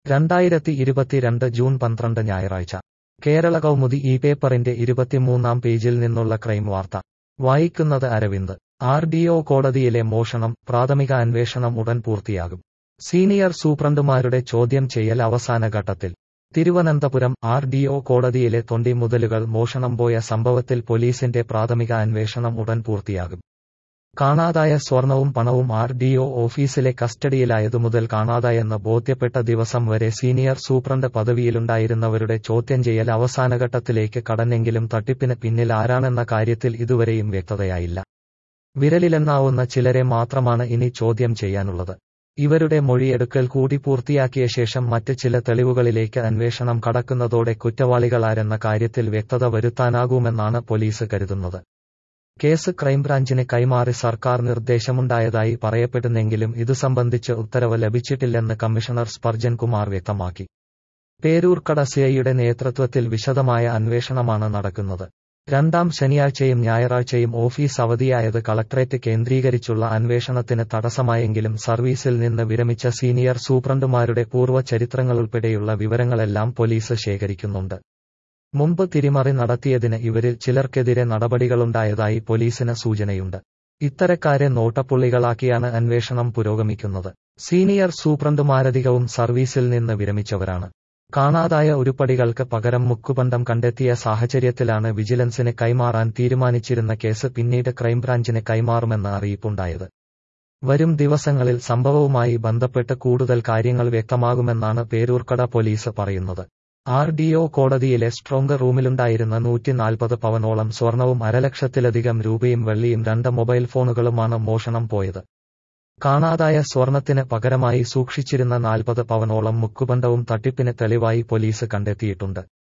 രണ്ടായിരത്തി ഇരുപത്തിരണ്ട് ജൂൺ പന്ത്രണ്ട് ഞായറാഴ്ച കേരള കൗമുദി ഈ പേപ്പറിന്റെ ഇരുപത്തിമൂന്നാം പേജിൽ നിന്നുള്ള ക്രൈം വാർത്ത വായിക്കുന്നത് അരവിന്ദ് ആർ ഡി ഒ കോടതിയിലെ മോഷണം പ്രാഥമിക അന്വേഷണം ഉടൻ പൂർത്തിയാകും സീനിയർ സൂപ്രണ്ടുമാരുടെ ചോദ്യം ചെയ്യൽ അവസാന ഘട്ടത്തിൽ തിരുവനന്തപുരം ആർ ഡി ഒ കോടതിയിലെ തൊണ്ടി മുതലുകൾ മോഷണം പോയ സംഭവത്തിൽ പോലീസിന്റെ പ്രാഥമിക അന്വേഷണം ഉടൻ പൂർത്തിയാകും കാണാതായ സ്വർണവും പണവും ആർ ഡി ഒ ഓഫീസിലെ കസ്റ്റഡിയിലായതുമുതൽ കാണാതായെന്ന് ബോധ്യപ്പെട്ട ദിവസം വരെ സീനിയർ സൂപ്രണ്ട് പദവിയിലുണ്ടായിരുന്നവരുടെ ചോദ്യം ചെയ്യൽ അവസാനഘട്ടത്തിലേക്ക് കടന്നെങ്കിലും തട്ടിപ്പിന് പിന്നിൽ ആരാണെന്ന കാര്യത്തിൽ ഇതുവരെയും വ്യക്തതയായില്ല വിരലിലെണ്ണാവുന്ന ചിലരെ മാത്രമാണ് ഇനി ചോദ്യം ചെയ്യാനുള്ളത് ഇവരുടെ മൊഴിയെടുക്കൽ കൂടി പൂർത്തിയാക്കിയ ശേഷം മറ്റ് ചില തെളിവുകളിലേക്ക് അന്വേഷണം കടക്കുന്നതോടെ കുറ്റവാളികളാരെന്ന കാര്യത്തിൽ വ്യക്തത വരുത്താനാകുമെന്നാണ് പോലീസ് കരുതുന്നത് കേസ് ക്രൈംബ്രാഞ്ചിന് കൈമാറി സർക്കാർ നിർദ്ദേശമുണ്ടായതായി പറയപ്പെടുന്നെങ്കിലും ഇതു സംബന്ധിച്ച് ഉത്തരവ് ലഭിച്ചിട്ടില്ലെന്ന് കമ്മീഷണർ സ്പർജൻ കുമാർ വ്യക്തമാക്കി പേരൂർക്കട സിഐയുടെ നേതൃത്വത്തിൽ വിശദമായ അന്വേഷണമാണ് നടക്കുന്നത് രണ്ടാം ശനിയാഴ്ചയും ഞായറാഴ്ചയും ഓഫീസ് അവധിയായത് കളക്ടറേറ്റ് കേന്ദ്രീകരിച്ചുള്ള അന്വേഷണത്തിന് തടസ്സമായെങ്കിലും സർവീസിൽ നിന്ന് വിരമിച്ച സീനിയർ സൂപ്രണ്ടുമാരുടെ പൂർവ്വ ചരിത്രങ്ങളുൾപ്പെടെയുള്ള വിവരങ്ങളെല്ലാം പോലീസ് ശേഖരിക്കുന്നുണ്ട് മുമ്പ് തിരിമറി നടത്തിയതിന് ഇവരിൽ ചിലർക്കെതിരെ നടപടികളുണ്ടായതായി പോലീസിന് സൂചനയുണ്ട് ഇത്തരക്കാരെ നോട്ടപ്പുള്ളികളാക്കിയാണ് അന്വേഷണം പുരോഗമിക്കുന്നത് സീനിയർ സൂപ്രണ്ടുമാരധികവും സർവീസിൽ നിന്ന് വിരമിച്ചവരാണ് കാണാതായ ഉരുപ്പടികൾക്ക് പകരം മുക്കുപണ്ടം കണ്ടെത്തിയ സാഹചര്യത്തിലാണ് വിജിലൻസിന് കൈമാറാൻ തീരുമാനിച്ചിരുന്ന കേസ് പിന്നീട് ക്രൈംബ്രാഞ്ചിന് കൈമാറുമെന്ന് അറിയിപ്പുണ്ടായത് വരും ദിവസങ്ങളിൽ സംഭവവുമായി ബന്ധപ്പെട്ട് കൂടുതൽ കാര്യങ്ങൾ വ്യക്തമാകുമെന്നാണ് പേരൂർക്കട പോലീസ് പറയുന്നത് ആർ ഡി ഒ കോടതിയിലെ സ്ട്രോങ് റൂമിലുണ്ടായിരുന്ന നൂറ്റി നാൽപ്പത് പവനോളം സ്വർണവും അരലക്ഷത്തിലധികം രൂപയും വെള്ളിയും രണ്ട് മൊബൈൽ ഫോണുകളുമാണ് മോഷണം പോയത് കാണാതായ സ്വർണത്തിന് പകരമായി സൂക്ഷിച്ചിരുന്ന നാൽപ്പത് പവനോളം മുക്കുബന്ധവും തട്ടിപ്പിന് തെളിവായി പോലീസ് കണ്ടെത്തിയിട്ടുണ്ട്